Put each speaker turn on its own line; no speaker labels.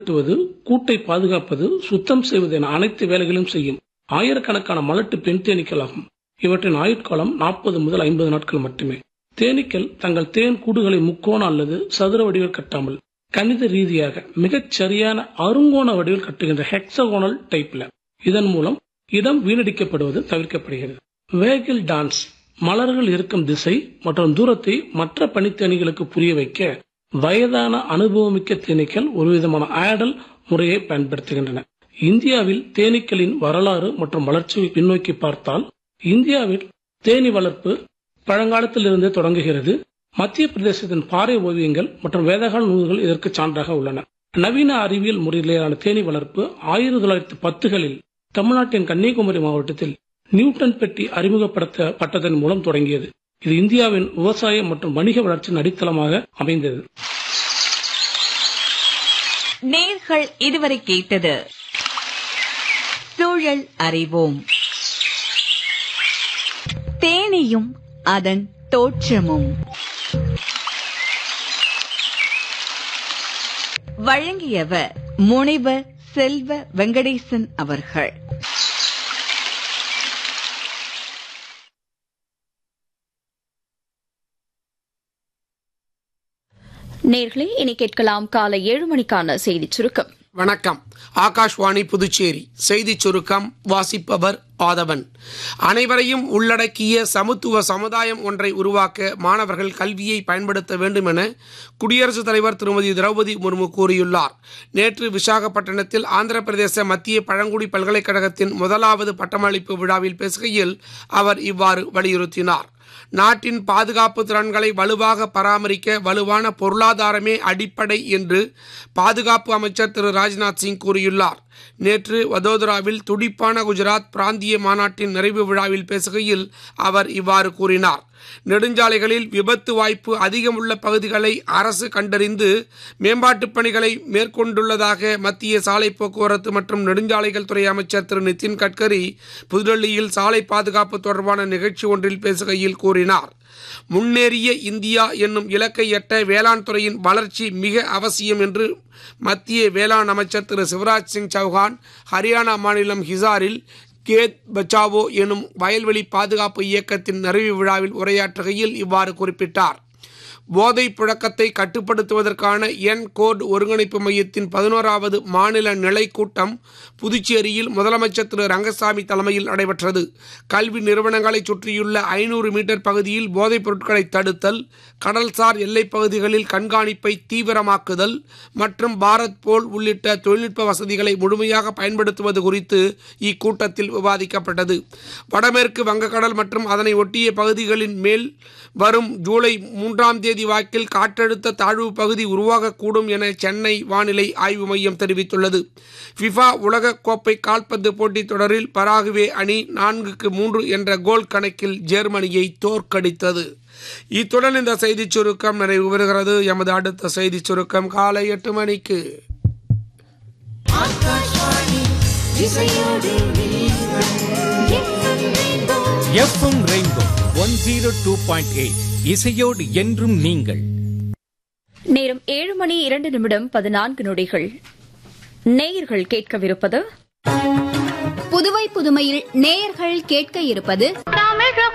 கட்டுவது கூட்டை பாதுகாப்பது சுத்தம் செய்வது என அனைத்து வேலைகளையும் செய்யும் ஆயிரக்கணக்கான மலட்டு பெண் தேனீக்கள் ஆகும் இவற்றின் ஆயுட்காலம் நாற்பது முதல் ஐம்பது நாட்கள் மட்டுமே தேனீக்கள் தங்கள் தேன் கூடுகளை முக்கோண அல்லது சதுர வடிவில் கட்டாமல் கணித ரீதியாக மிகச் சரியான அருங்கோண வடிவில் கட்டுகின்ற ஹெக்ஸகோனல் டைப்ல இதன் மூலம் இடம் வீணடிக்கப்படுவது தவிர்க்கப்படுகிறது வேகில் டான்ஸ் மலர்கள் இருக்கும் திசை மற்றும் தூரத்தை மற்ற பனித்தேனிகளுக்கு புரிய வைக்க வயதான அனுபவமிக்க தேனீக்கள் ஒரு விதமான ஆடல் முறையை பயன்படுத்துகின்றன இந்தியாவில் தேனீக்களின் வரலாறு மற்றும் வளர்ச்சியை பின்னோக்கி பார்த்தால் இந்தியாவில் தேனி வளர்ப்பு பழங்காலத்திலிருந்தே தொடங்குகிறது மத்திய பிரதேசத்தின் பாறை ஓவியங்கள் மற்றும் வேதகால நூல்கள் இதற்கு சான்றாக உள்ளன நவீன அறிவியல் முறையிலான தேனி வளர்ப்பு ஆயிரத்தி தொள்ளாயிரத்தி பத்துகளில் தமிழ்நாட்டின் கன்னியாகுமரி மாவட்டத்தில் நியூட்டன் பெட்டி அறிமுகப்படுத்தப்பட்டதன் மூலம் தொடங்கியது இது இந்தியாவின் விவசாய மற்றும் வணிக வளர்ச்சியின் அடித்தளமாக அமைந்தது
நேர்கள் இதுவரை கேட்டது சூழல் அறிவோம் தேனியும் அதன் தோற்றமும் வழங்கியவர் முனைவர் செல்வ வெங்கடேசன் அவர்கள்
நேர்களே இனி கேட்கலாம் காலை ஏழு மணிக்கான செய்திச் சுருக்கம்
வணக்கம் ஆகாஷ்வாணி புதுச்சேரி செய்திச் சுருக்கம் வாசிப்பவர் ஆதவன் அனைவரையும் உள்ளடக்கிய சமத்துவ சமுதாயம் ஒன்றை உருவாக்க மாணவர்கள் கல்வியை பயன்படுத்த வேண்டும் என குடியரசுத் தலைவர் திருமதி திரௌபதி முர்மு கூறியுள்ளார் நேற்று விசாகப்பட்டினத்தில் ஆந்திர பிரதேச மத்திய பழங்குடி பல்கலைக்கழகத்தின் முதலாவது பட்டமளிப்பு விழாவில் பேசுகையில் அவர் இவ்வாறு வலியுறுத்தினார் நாட்டின் பாதுகாப்பு திறன்களை வலுவாக பராமரிக்க வலுவான பொருளாதாரமே அடிப்படை என்று பாதுகாப்பு அமைச்சர் திரு ராஜ்நாத் சிங் கூறியுள்ளார் நேற்று வதோதராவில் துடிப்பான குஜராத் பிராந்திய மாநாட்டின் நிறைவு விழாவில் பேசுகையில் அவர் இவ்வாறு கூறினார் நெடுஞ்சாலைகளில் விபத்து வாய்ப்பு அதிகம் உள்ள பகுதிகளை அரசு கண்டறிந்து மேம்பாட்டுப் பணிகளை மேற்கொண்டுள்ளதாக மத்திய சாலை போக்குவரத்து மற்றும் நெடுஞ்சாலைகள் துறை அமைச்சர் திரு நிதின் கட்கரி புதுடெல்லியில் சாலை பாதுகாப்பு தொடர்பான நிகழ்ச்சி ஒன்றில் பேசுகையில் கூறினார் முன்னேறிய இந்தியா என்னும் இலக்கை எட்ட வேளாண் துறையின் வளர்ச்சி மிக அவசியம் என்று மத்திய வேளாண் அமைச்சர் திரு சிவராஜ் சிங் சௌஹான் ஹரியானா மாநிலம் ஹிசாரில் கேத் பச்சாவோ எனும் வயல்வெளி பாதுகாப்பு இயக்கத்தின் நிறைவு விழாவில் உரையாற்றுகையில் இவ்வாறு குறிப்பிட்டார் போதை புழக்கத்தை கட்டுப்படுத்துவதற்கான என் கோட் ஒருங்கிணைப்பு மையத்தின் பதினோராவது மாநில நிலை கூட்டம் புதுச்சேரியில் முதலமைச்சர் திரு ரங்கசாமி தலைமையில் நடைபெற்றது கல்வி நிறுவனங்களை சுற்றியுள்ள ஐநூறு மீட்டர் பகுதியில் போதைப் பொருட்களை தடுத்தல் கடல்சார் எல்லைப் பகுதிகளில் கண்காணிப்பை தீவிரமாக்குதல் மற்றும் பாரத் போல் உள்ளிட்ட தொழில்நுட்ப வசதிகளை முழுமையாக பயன்படுத்துவது குறித்து இக்கூட்டத்தில் விவாதிக்கப்பட்டது வடமேற்கு வங்கக்கடல் மற்றும் அதனை ஒட்டிய பகுதிகளின் மேல் வரும் ஜூலை மூன்றாம் தேதி வாக்கில் காற்றழுத்த தாழ்வு பகுதி உருவாகக்கூடும் என சென்னை வானிலை ஆய்வு மையம் தெரிவித்துள்ளது ஃபிஃபா உலக கோப்பை கால்பந்து போட்டித் தொடரில் பராகுவே அணி நான்குக்கு மூன்று என்ற கோல் கணக்கில் ஜெர்மனியை தோற்கடித்தது இத்துடன் இந்த செய்திச் சுருக்கம் நிறைவு பெறுகிறது எமது அடுத்த செய்திச் சுருக்கம் காலை எட்டு மணிக்கு
FM rainbow one zero two point eight இசையோடு என்றும் நீங்கள்
நேரம் ஏழு மணி இரண்டு நிமிடம் பதினான்கு நொடிகள் நேயர்கள் கேட்கவிருப்பது
புதுவை புதுமையில் நேயர்கள் கேட்க இருப்பது
தமிழ்